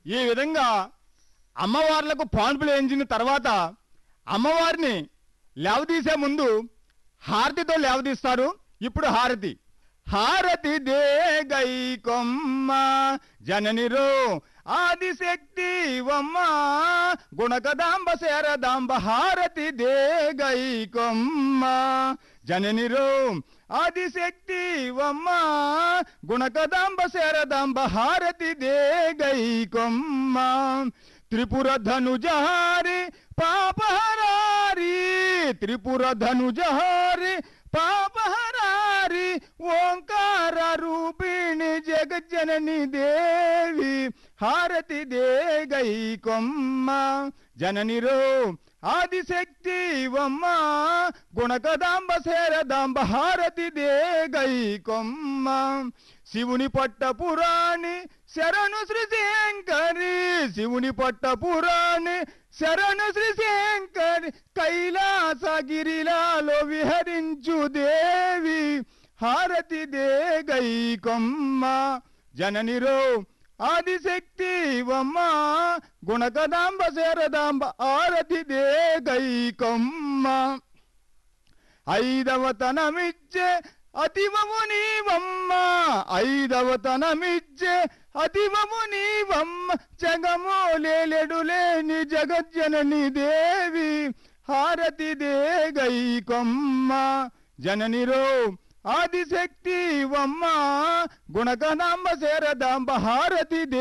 ఈ విధంగా అమ్మవార్లకు పాన్పులు వేయించిన తర్వాత అమ్మవారిని లేవదీసే ముందు హారతితో లేవదీస్తారు ఇప్పుడు హారతి హారతి దే గై కొమ్మ జననిరో ఆదిశక్తి వమ్మ గుణకదాంబ శరదాంబ హారతి దే గై కొమ్మ జననిరో ఆదిశక్తి వమ్మ గుణకదాంబ శరదాంబ హారతి దే గై కొమ్మ త్రిపుర ధనుజహారి పాపహరారి త్రిపుర ధనుజహారి పాపహరారి ఓంకార రూపిణి జగజ్జనని దేవి హారతి దే గై కొమ్మ జననిరో ఆదిశక్తి వమ్మ గుణకదాంబ శరదాంబ హారతి దే గై కొమ్మ శివుని పట్ట పురాణి శరణు శ్రీ శంకరి శివుని పట్ట పురాణి శరణు శ్రీ శంకరి కైలాసగిరిలాలో విహరించు దేవి హారతి దే గై కొమ్మ జననిరో ఆదిశక్తి వమ్మ గుణకదాంబ శరదాంబ ఆరతి దే గై కొమ్మ ఐదవ తనమిచ్చే అతివము నీవమ్మ ఐదవ తనమిచ్చే అతివము నీవమ్మ జగమో లేలెడు లేని జగజ్జనని దేవి హారతి దే గై కొమ్మ జననిరో ఆదిశక్తి వమ్మ గుణకనాంబ శరదాంబ హారతి దే